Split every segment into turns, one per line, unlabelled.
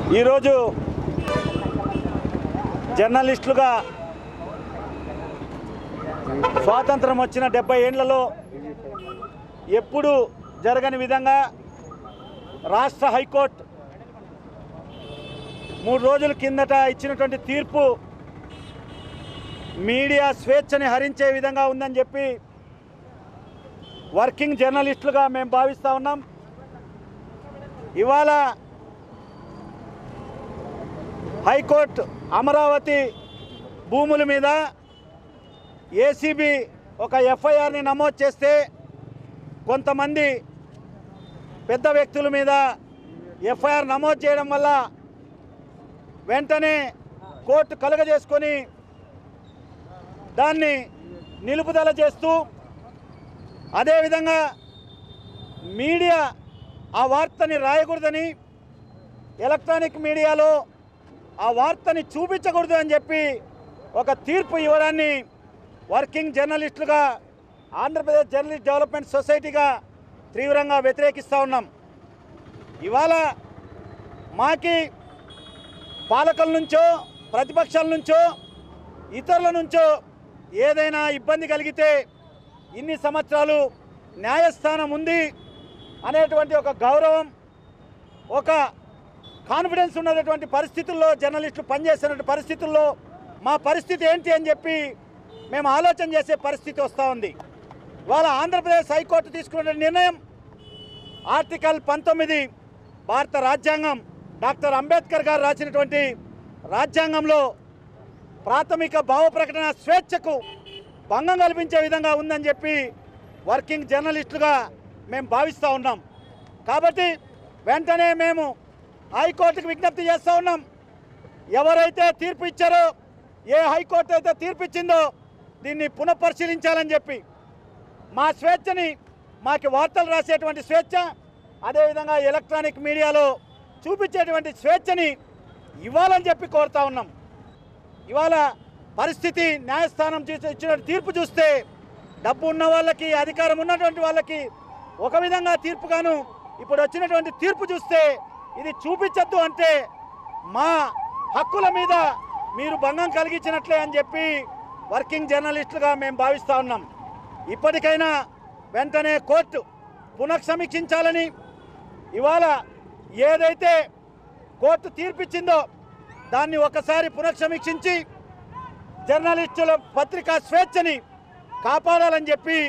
ఈరోజు జర్నలిస్టులుగా స్వాతంత్రం వచ్చిన డెబ్బై ఏండ్లలో ఎప్పుడు జరగని విధంగా రాష్ట్ర హైకోర్టు మూడు రోజుల కిందట ఇచ్చినటువంటి తీర్పు మీడియా స్వేచ్ఛని హరించే విధంగా ఉందని చెప్పి వర్కింగ్ జర్నలిస్టులుగా మేము భావిస్తూ ఉన్నాం ఇవాళ హైకోర్టు అమరావతి భూముల మీద ఏసీబీ ఒక ఎఫ్ఐఆర్ని నమోదు చేస్తే కొంతమంది పెద్ద వ్యక్తుల మీద ఎఫ్ఐఆర్ నమోదు చేయడం వల్ల వెంటనే కోర్టు కలుగజేసుకొని దాన్ని నిలుపుదల చేస్తూ అదేవిధంగా మీడియా ఆ వార్తని రాయకూడదని ఎలక్ట్రానిక్ మీడియాలో ఆ వార్తని చూపించకూడదు అని చెప్పి ఒక తీర్పు ఇవ్వడాన్ని వర్కింగ్ జర్నలిస్టులుగా ఆంధ్రప్రదేశ్ జర్నలిస్ట్ డెవలప్మెంట్ సొసైటీగా తీవ్రంగా వ్యతిరేకిస్తూ ఉన్నాం ఇవాళ మాకి పాలకుల నుంచో ప్రతిపక్షాల నుంచో ఇతరుల నుంచో ఏదైనా ఇబ్బంది కలిగితే ఇన్ని సంవత్సరాలు న్యాయస్థానం ఉంది అనేటువంటి ఒక గౌరవం ఒక కాన్ఫిడెన్స్ ఉన్నటువంటి పరిస్థితుల్లో జర్నలిస్టులు పనిచేస్తున్న పరిస్థితుల్లో మా పరిస్థితి ఏంటి అని చెప్పి మేము ఆలోచన చేసే పరిస్థితి వస్తూ ఉంది ఇవాళ ఆంధ్రప్రదేశ్ హైకోర్టు తీసుకున్న నిర్ణయం ఆర్టికల్ పంతొమ్మిది భారత రాజ్యాంగం డాక్టర్ అంబేద్కర్ గారు రాసినటువంటి రాజ్యాంగంలో ప్రాథమిక భావ ప్రకటన స్వేచ్ఛకు భంగం కల్పించే విధంగా ఉందని చెప్పి వర్కింగ్ జర్నలిస్టులుగా మేము భావిస్తూ ఉన్నాం కాబట్టి వెంటనే మేము హైకోర్టుకు విజ్ఞప్తి చేస్తూ ఉన్నాం ఎవరైతే తీర్పు ఇచ్చారో ఏ హైకోర్టు అయితే తీర్పు ఇచ్చిందో దీన్ని పునఃపరిశీలించాలని చెప్పి మా స్వేచ్ఛని మాకు వార్తలు రాసేటువంటి స్వేచ్ఛ అదేవిధంగా ఎలక్ట్రానిక్ మీడియాలో చూపించేటువంటి స్వేచ్ఛని ఇవ్వాలని చెప్పి కోరుతా ఉన్నాం ఇవాళ పరిస్థితి న్యాయస్థానం చేసి ఇచ్చిన తీర్పు చూస్తే డబ్బు ఉన్న వాళ్ళకి అధికారం ఉన్నటువంటి వాళ్ళకి ఒక విధంగా తీర్పుగాను ఇప్పుడు వచ్చినటువంటి తీర్పు చూస్తే ఇది చూపించద్దు అంటే మా హక్కుల మీద మీరు భంగం కలిగించినట్లే అని చెప్పి వర్కింగ్ జర్నలిస్టులుగా మేము భావిస్తూ ఉన్నాం ఇప్పటికైనా వెంటనే కోర్టు పునఃసమీక్షించాలని ఇవాళ ఏదైతే కోర్టు తీర్పిచ్చిందో దాన్ని ఒకసారి పునఃసమీక్షించి జర్నలిస్టుల పత్రికా స్వేచ్ఛని కాపాడాలని చెప్పి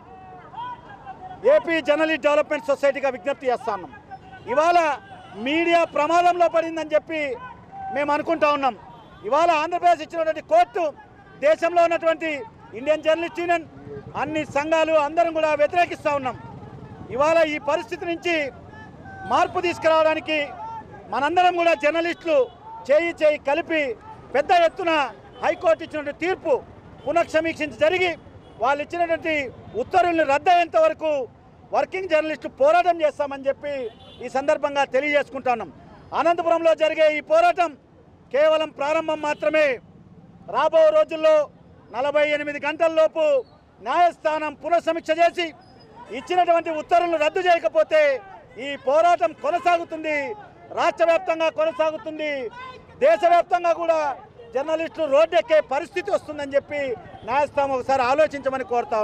ఏపీ జర్నలిస్ట్ డెవలప్మెంట్ సొసైటీగా విజ్ఞప్తి చేస్తాను ఇవాళ మీడియా ప్రమాదంలో పడిందని చెప్పి మేము అనుకుంటా ఉన్నాం ఇవాళ ఆంధ్రప్రదేశ్ ఇచ్చినటువంటి కోర్టు దేశంలో ఉన్నటువంటి ఇండియన్ జర్నలిస్ట్ యూనియన్ అన్ని సంఘాలు అందరం కూడా వ్యతిరేకిస్తూ ఉన్నాం ఇవాళ ఈ పరిస్థితి నుంచి మార్పు తీసుకురావడానికి మనందరం కూడా జర్నలిస్టులు చేయి చేయి కలిపి పెద్ద ఎత్తున హైకోర్టు ఇచ్చినటువంటి తీర్పు పునఃసమీక్షించి జరిగి వాళ్ళు ఇచ్చినటువంటి ఉత్తర్వుల్ని రద్దయ్యేంత వరకు వర్కింగ్ జర్నలిస్టు పోరాటం చేస్తామని చెప్పి ఈ సందర్భంగా తెలియజేసుకుంటున్నాం అనంతపురంలో జరిగే ఈ పోరాటం కేవలం ప్రారంభం మాత్రమే రాబో రోజుల్లో నలభై ఎనిమిది గంటల్లోపు న్యాయస్థానం పునఃసమీక్ష చేసి ఇచ్చినటువంటి ఉత్తర్వులను రద్దు చేయకపోతే ఈ పోరాటం కొనసాగుతుంది రాష్ట్ర వ్యాప్తంగా కొనసాగుతుంది దేశవ్యాప్తంగా కూడా జర్నలిస్టులు రోడ్డెక్కే పరిస్థితి వస్తుందని చెప్పి న్యాయస్థానం ఒకసారి ఆలోచించమని కోరుతా ఉన్నాం.